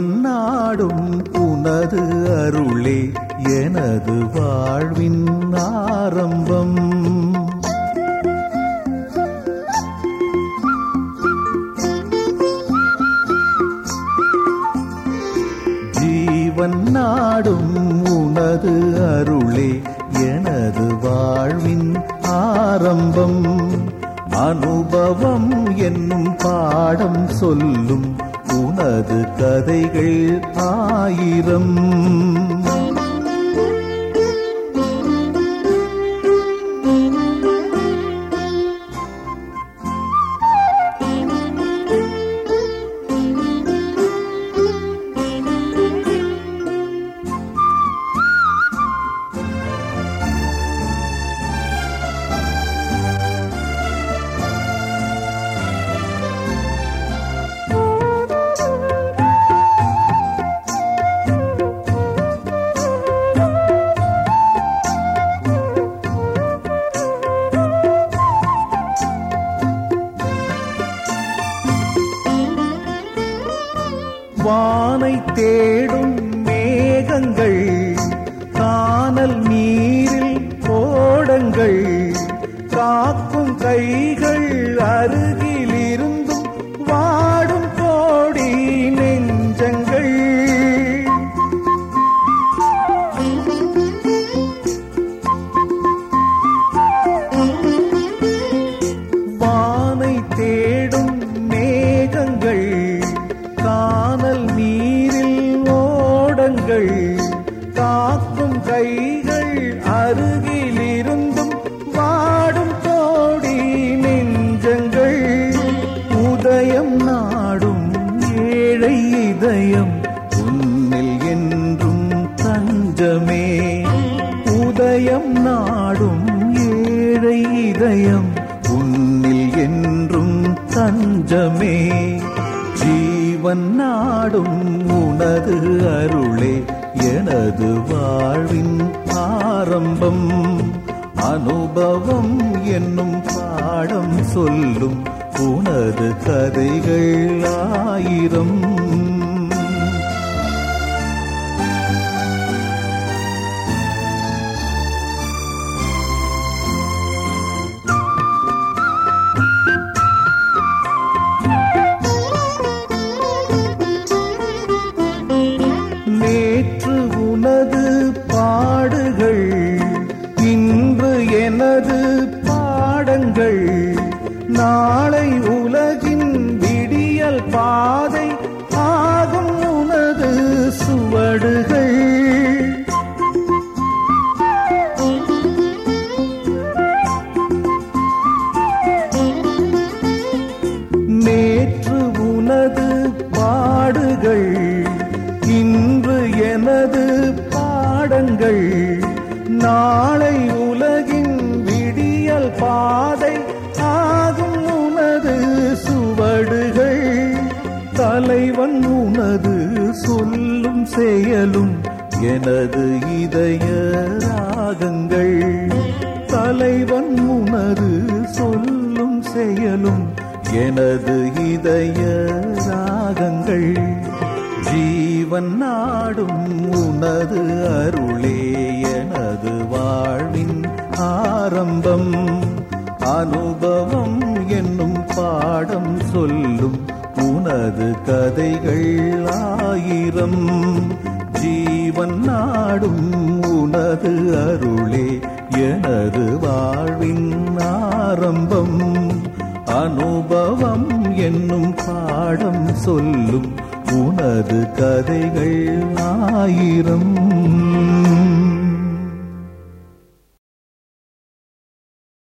ஜீவன் நாடும் உனது அருளே எனது வாழ்வின் ஆரம்பம் ஜீவன் நாடும் உனது அருளே எனது வாழ்வின் ஆரம்பம் அனுபவம் என்னும் பாடம் சொல்லும் உனது கதைகள் ஆயிரம் வானை தேடும் மேகங்கள் கானல் நீரில் ஓடங்கள் காக்கும் கைகள் அருகில் இருந்தும் வாடும் கோடி நெஞ்சங்கள் வானை தேடும் மேகங்கள் கானல் நீரில் ஓடங்கள் காக்கும் கைகள் அருகில் இருந்தும் வாடும் கோடி நெஞ்சங்கள் உதயம் நாடும் ஏழை இதயம் உன்னில் என்றும் தஞ்சமே உதயம் நாடும் ஏழை இதயம் உன்னில் என்றும் தஞ்சமே ஜீவன் நாடும் உனது அருளே எனது வாழ்வின் ஆரம்பம் அனுபவம் என்னும் பாடம் சொல்லும் உனது கதைகள் ஆயிரம் நேற்று உனது பாடுகள் இன்று எனது பாடங்கள் நாளை உலகின் விடியல் பாதை ஆகும் உனது சுவடுகள் நேற்று உனது பாடுகள் இன்று எனது பாடங்கள் நாளை உலகின் விடியல் பாதை ஆகும் உனது சுவடுகள் தலைவன் உனது சொல்லும் செயலும் எனது இதய ராகங்கள் தலைவன் உனது சொல்லும் செயலும் எனது இதய ராகங்கள் ஜீவன் நாடும் உனது அருளே எனது வாழ்வின் ஆரம்பம் அனுபவம் என்னும் பாடம் சொல்லும் உனது கதைகள் ஆயிரம் ஜீவன் நாடும் உனது அருளே எனது வாழ்வின் ஆரம்பம் அனுபவம் என்னும் பாடம் சொல்லும் உனது கதைகள் ஆயிரம்